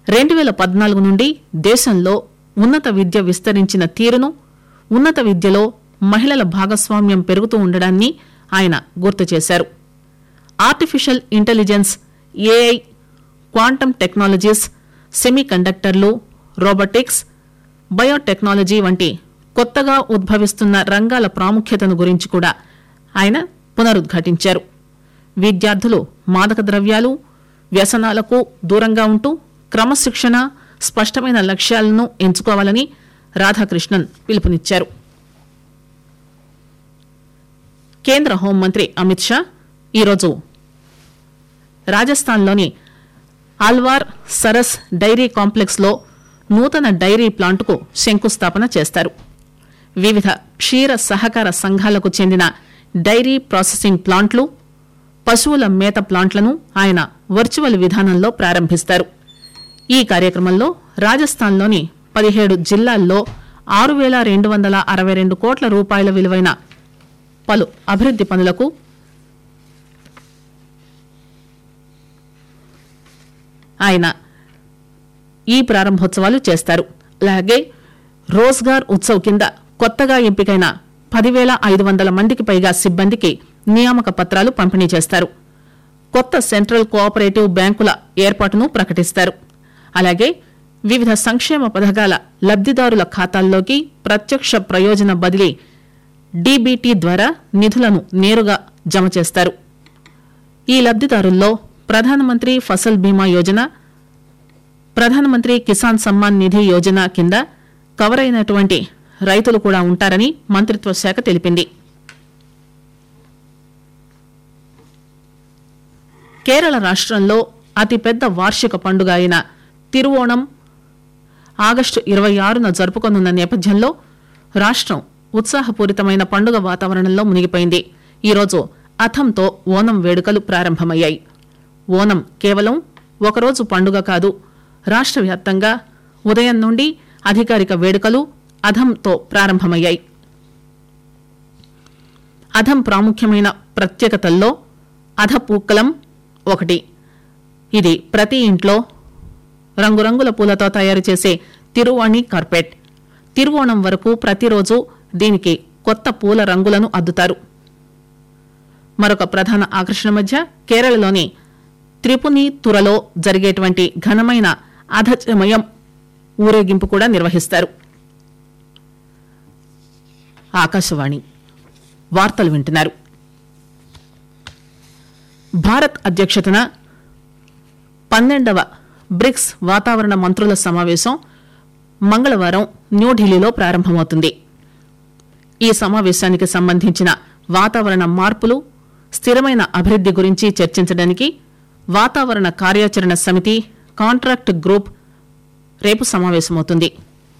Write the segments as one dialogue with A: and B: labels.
A: రెండు పేల పద్నాలుగు నుండి దేశంలో ఉన్నత విద్య విస్తరించిన తీరును ఉన్నత విద్యలో మహిళల భాగస్వామ్యం పెరుగుతూ ఉండడాన్ని ఆయన గుర్తు చేశారు artificial intelligence AI quantum technologies సెమీ కండక్టర్లు రోబోటిక్స్ బయోటెక్నాలజీ వంటి కొత్తగా ఉద్భవిస్తున్న రంగాల ప్రాముఖ్యతను గురించి కూడా ఆయన పునరుద్ఘాటించారు విద్యార్థులు మాదక ద్రవ్యాలు వ్యసనాలకు దూరంగా ఉంటూ క్రమశిక్షణ స్పష్టమైన లక్ష్యాలను ఎంచుకోవాలని రాధాకృష్ణన్ పిలుపునిచ్చారు కేంద్ర హోంమంత్రి అమిత్ షా ఈరోజు రాజస్థాన్లోని ఆల్వార్ సరస్ డైరీ కాంప్లెక్స్ లో నూతన డైరీ ప్లాంటుకు శంకుస్థాపన చేస్తారు వివిధ క్షీర సహకార సంఘాలకు చెందిన డైరీ ప్రాసెసింగ్ ప్లాంట్లు పశువుల మేత ప్లాంట్లను ఆయన వర్చువల్ విధానంలో ప్రారంభిస్తారు ఈ కార్యక్రమంలో రాజస్థాన్లోని పదిహేడు జిల్లాల్లో ఆరు వేల రెండు వందల అరవై రెండు కోట్ల రూపాయల విలువైన పలు అభివృద్ది పనులకు ఆయన ఈ ప్రారంభోత్సవాలు చేస్తారు అలాగే రోజ్గార్ ఉత్సవ్ కింద కొత్తగా ఎంపికైన పదివేల ఐదు వందల మందికి పైగా సిబ్బందికి నియామక పత్రాలు పంపిణీ చేస్తారు కొత్త సెంట్రల్ కోఆపరేటివ్ బ్యాంకుల ఏర్పాటును ప్రకటిస్తారు అలాగే వివిధ సంక్షేమ పథకాల లబ్దిదారుల ఖాతాల్లోకి ప్రత్యక్ష ప్రయోజన బదిలీ డీబీటీ ద్వారా నిధులను నేరుగా జమ చేస్తారు ఈ లబ్దిదారుల్లో ప్రధానమంత్రి ఫసల్ బీమా యోజన ప్రధానమంత్రి కిసాన్ సమ్మాన్ నిధి యోజన కింద కవర్ అయినటువంటి రైతులు కూడా ఉంటారని మంత్రిత్వ శాఖ తెలిపింది కేరళ రాష్ట్రంలో అతిపెద్ద వార్షిక పండుగ అయిన తిరువోణం ఆగస్టు ఇరవై ఆరున జరుపుకోనున్న నేపథ్యంలో రాష్ట్రం ఉత్సాహపూరితమైన పండుగ వాతావరణంలో మునిగిపోయింది ఈరోజు అథంతో ఓనం వేడుకలు ప్రారంభమయ్యాయి ఓనం కేవలం ఒకరోజు పండుగ కాదు రాష్ట్ర వ్యాప్తంగా ఉదయం నుండి అధికారిక వేడుకలు అధంతో ప్రారంభమయ్యాయి అధం ప్రాముఖ్యమైన ప్రత్యేకతల్లో అధపూక్కలం ఒకటి ఇది ప్రతి ఇంట్లో రంగురంగుల పూలతో తయారు చేసే తిరువాణి కార్పెట్ తిరువోణం వరకు ప్రతిరోజు దీనికి కొత్త పూల రంగులను అద్దుతారు మరొక ప్రధాన ఆకర్షణ మధ్య కేరళలోని త్రిపుని తురలో జరిగేటువంటి ఘనమైన అధచమయం ఊరేగింపు కూడా నిర్వహిస్తారు ఆకాశవాణి వార్తలు వింటున్నారు భారత్ అధ్యక్షతన పన్నెండవ బ్రిక్స్ వాతావరణ మంత్రుల సమావేశం మంగళవారం న్యూఢిల్లీలో ప్రారంభమవుతుంది ఈ సమావేశానికి సంబంధించిన వాతావరణ మార్పులు స్థిరమైన అభివృద్ది గురించి చర్చించడానికి వాతావరణ కార్యాచరణ సమితి కాంట్రాక్ట్ గ్రూప్ రేపు సమావేశమవుతుంది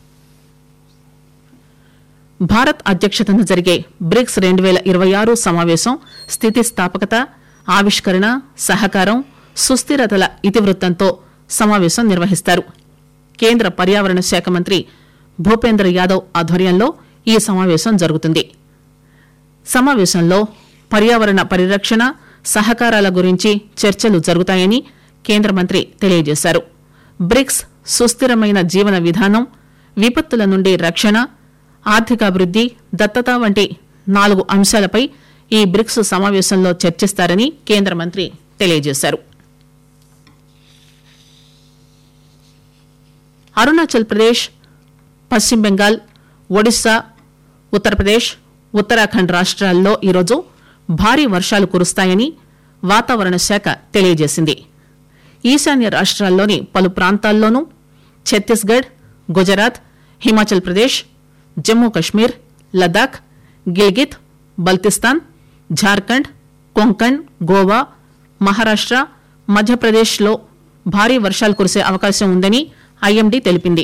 A: భారత్ అధ్యక్షతన జరిగే బ్రిక్స్ రెండు వేల ఇరవై ఆరు సమావేశం స్థితిస్థాపకత ఆవిష్కరణ సహకారం సుస్థిరతల ఇతివృత్తంతో సమావేశం నిర్వహిస్తారు కేంద్ర పర్యావరణ శాఖ మంత్రి భూపేంద్ర యాదవ్ ఆధ్వర్యంలో ఈ సమావేశం జరుగుతుంది సమావేశంలో పర్యావరణ పరిరక్షణ సహకారాల గురించి చర్చలు జరుగుతాయని కేంద్ర మంత్రి తెలియజేశారు బ్రిక్స్ సుస్థిరమైన జీవన విధానం విపత్తుల నుండి రక్షణ ఆర్థికాభివృద్ది దత్తత వంటి నాలుగు అంశాలపై ఈ బ్రిక్స్ సమావేశంలో చర్చిస్తారని కేంద్ర మంత్రి తెలియజేశారు అరుణాచల్ ప్రదేశ్ పశ్చిమ బెంగాల్ ఒడిశా ఉత్తరప్రదేశ్ ఉత్తరాఖండ్ రాష్ట్రాల్లో ఈరోజు భారీ వర్షాలు కురుస్తాయని వాతావరణ శాఖ తెలియజేసింది ఈశాన్య రాష్ట్రాల్లోని పలు ప్రాంతాల్లోనూ ఛత్తీస్గఢ్ గుజరాత్ హిమాచల్ ప్రదేశ్ జమ్మూ కశ్మీర్ లదాఖ్ గిల్గిత్ బల్తిస్తాన్ జార్ఖండ్ కొంకణ్ గోవా మహారాష్ట్ర మధ్యప్రదేశ్లో భారీ వర్షాలు కురిసే అవకాశం ఉందని ఐఎండీ తెలిపింది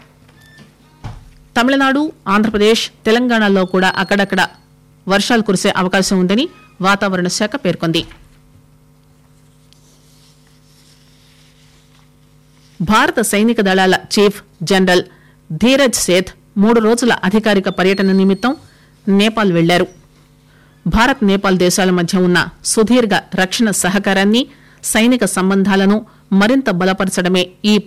A: తమిళనాడు ఆంధ్రప్రదేశ్ తెలంగాణలో కూడా అక్కడక్కడ వర్షాలు కురిసే అవకాశం ఉందని వాతావరణ శాఖ పేర్కొంది భారత సైనిక దళాల చీఫ్ జనరల్ ధీరజ్ సేథ్ మూడు రోజుల అధికారిక పర్యటన నిమిత్తం నేపాల్ వెళ్లారు భారత్ నేపాల్ దేశాల మధ్య ఉన్న సుదీర్ఘ రక్షణ సహకారాన్ని సైనిక సంబంధాలను మరింత బలపరచడమే ఈ